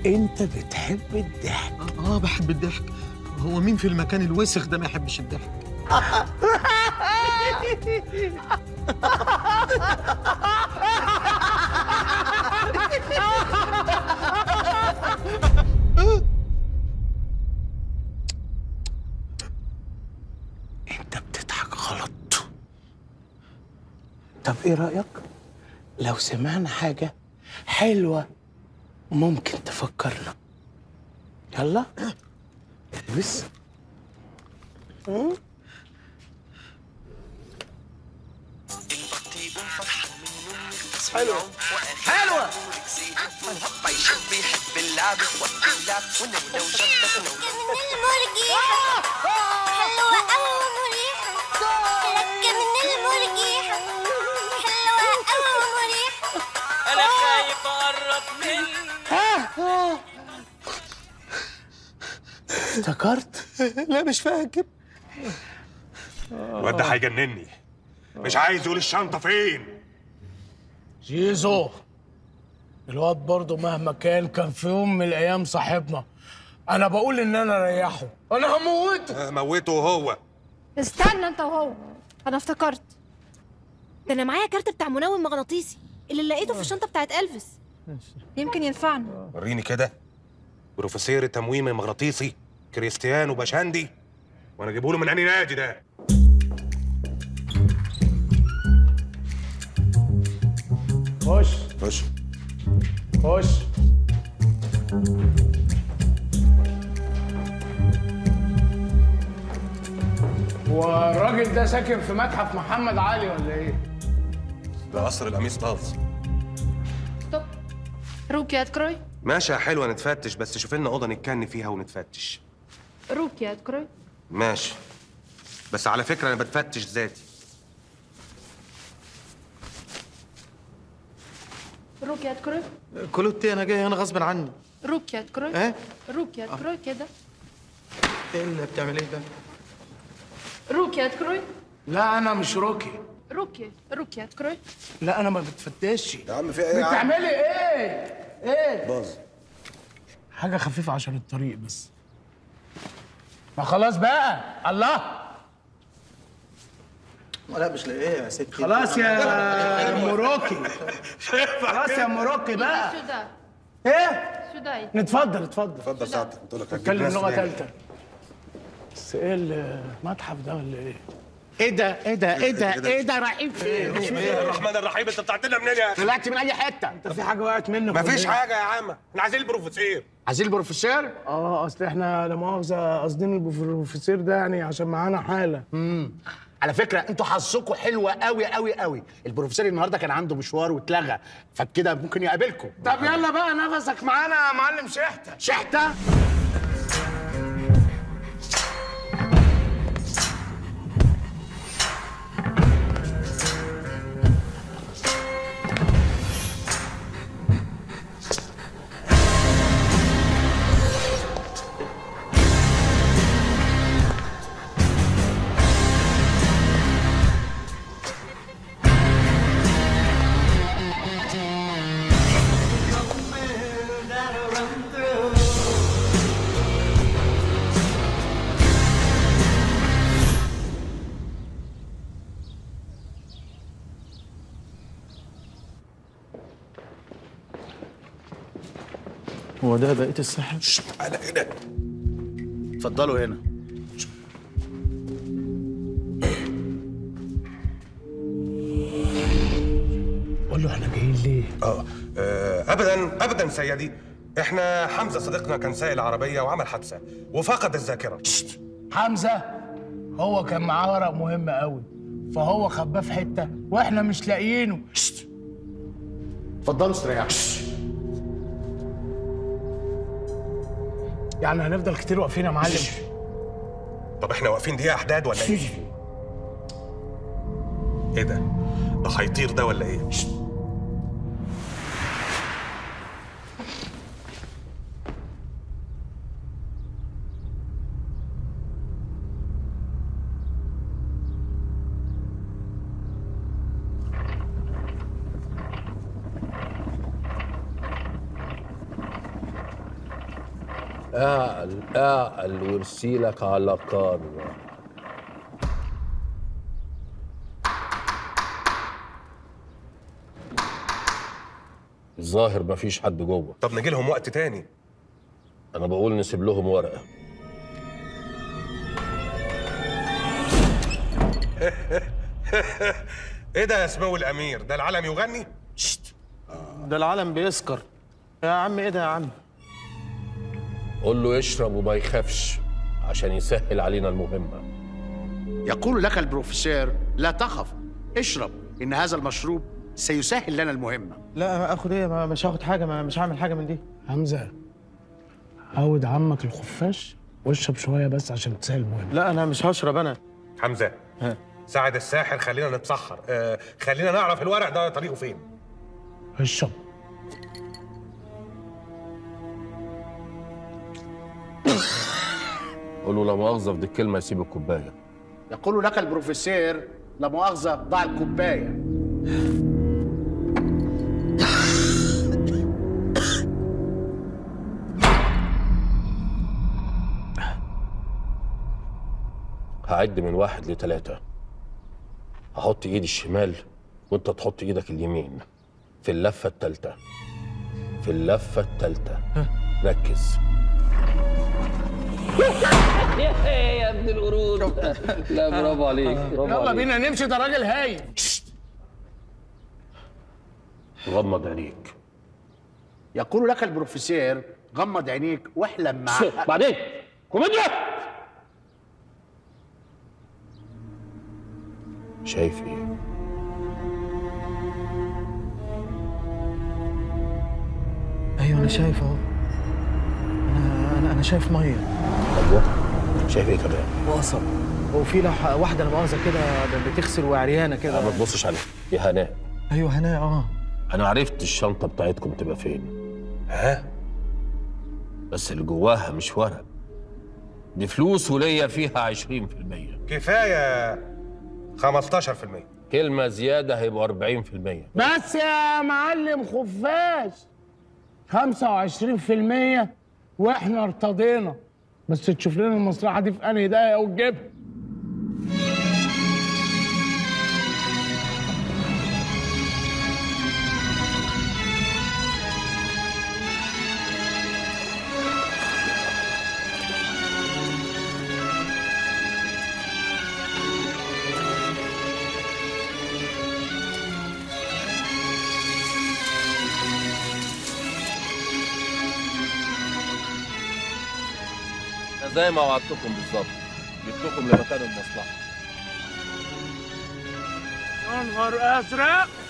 انت بتحب الضحك اه بحب الضحك هو مين في المكان الوسخ ده ما يحبش الضحك انت بتضحك غلط طب ايه رايك لو سمعنا حاجه حلوه ممكن تفكرنا يلا بس حلوة حلوة المرجيحة حلوة أوي مريحة تركة من المرجيحة حلوة أوي مريحة أنا خايف أقرب منك افتكرت لا مش فاكر الواد ده هيجنني مش عايز يقول الشنطه فين زيزو الواد برضه مهما كان كان في يوم من الايام صاحبنا انا بقول ان انا اريحه انا هموته موته هو استنى انت وهو انا افتكرت ده انا معايا كارت بتاع منوم مغناطيسي اللي لقيته في الشنطه بتاعت الفيس يمكن ينفعنا وريني كده بروفيسور التمويم المغناطيسي كريستيانو باشندي وانا اجيبه له من انهي نادي ده خش خش خش هو الراجل ده ساكن في متحف محمد علي ولا ايه؟ ده قصر القميص طاز ستوب روكي كروي ماشي يا حلوه نتفتش بس شوف لنا اوضه نتكن فيها ونتفتش روكي كروي ماشي بس على فكره انا بتفتش ذاتي روكي كروي كلوتي انا جاي هنا غصب عني روكي كروي ايه روكي كروي كده ايه اللي بتعمل ايه ده روكي كروي لا انا مش روكي روكي روكي كروي لا انا ما بتفتشش يا عم في ايه يا عم بتعملي ايه؟ ايه؟ باظ حاجة خفيفة عشان الطريق بس ما خلاص بقى الله لا مش لاقيه يا ستي خلاص يا مروكي خلاص يا مروكي بقى سوداي ايه؟ سوداي نتفضل اتفضل اتفضل ساعتك قلت لك هتجيب اتكلم ناس لغة تاني. ثالثة بس ايه المتحف ده ولا ايه؟ ايه ده؟ ايه ده؟ ايه ده؟ ايه ده رايحين فين؟ ايه الرحمن الرحيم انت طلعت لنا منين يا اخي طلعت من اي حتة انت في حاجة وقعت منك مفيش ولا إيه؟ حاجه يا عم احنا عايزين البروفيسور عايزين البروفيسور؟ اه اصل احنا لا مؤاخذة قاصدين البروفيسور ده يعني عشان معانا حالة على فكره انتوا حظكم حلوه قوي قوي قوي البروفيسور النهارده كان عنده مشوار واتلغى فكده ممكن يقابلكم طب يلا بقى نفسك معانا يا معلم شحتة شحته هو ده بقيه الساحل انا هنا اتفضلوا هنا قول له احنا جايين ليه؟ اه آه، ابدا ابدا سيدي احنا حمزه صديقنا كان سايق العربيه وعمل حادثه وفقد الذاكره حمزة هو كان معاه ورق مهم قوي فهو خباه في حتة واحنا مش لاقيينه شت. اتفضلوا استريحوا يعني هنفضل كتير واقفين يا معلم طب احنا واقفين دقيقه احداد ولا ايه ايه ده ده هيطير ده ولا ايه اعقل اعقل وارسيلك على قاره الظاهر مفيش حد جوه طب نجي لهم وقت تاني انا بقول نسيب لهم ورقه ايه ده يا سمو الامير ده العلم يغني ده العالم بيسكر يا عم ايه ده يا عم قول له يشرب وما يخافش عشان يسهل علينا المهمه يقول لك البروفيسور لا تخف اشرب ان هذا المشروب سيسهل لنا المهمه لا اخد ايه ما مش هاخد حاجه ما مش هعمل حاجه من دي حمزه عود عمك الخفاش واشرب شويه بس عشان تسهل المهم لا انا مش هشرب انا حمزه ها. ساعد الساحر خلينا نتسحر آه خلينا نعرف الورق ده طريقه فين اشرب قول له لا مؤاخذه في دي الكلمه يسيب الكوبايه يقول لك البروفيسور لا مؤاخذه ضع الكوبايه هعد من واحد لتلاتة هحط ايدي الشمال وانت تحط ايدك اليمين في اللفة التالتة في اللفة التالتة ركز يا ابن القرود لا برافو عليك برافو يلا عليك بينا نمشي ده راجل هايل غمض عينيك يقول لك البروفيسور غمض عينيك واحلم مع بعدين كوميديا شايف ايه ايوه انا شايف اهو انا انا انا شايف ميه ايوه شايف ايه كمان وقصب وفي لوحه واحده لا مؤاخذه كده بتغسل وعريانه لا كده ما تبصش عليها يا هناء ايوه هنا اه انا عرفت الشنطة بتاعتكم تبقى فين ها بس اللي جواها مش ورق دي فلوس وليا فيها 20% كفايه 15% كلمة زيادة هيبقوا 40% بس يا معلم خفاش 25% واحنا ارتضينا بس تشوف لنا المصلحه دي في انهي دقيقه وتجيبها زي ما وعدتكم بالظبط جبتكم لمكان المصلحة يا نهار ازرق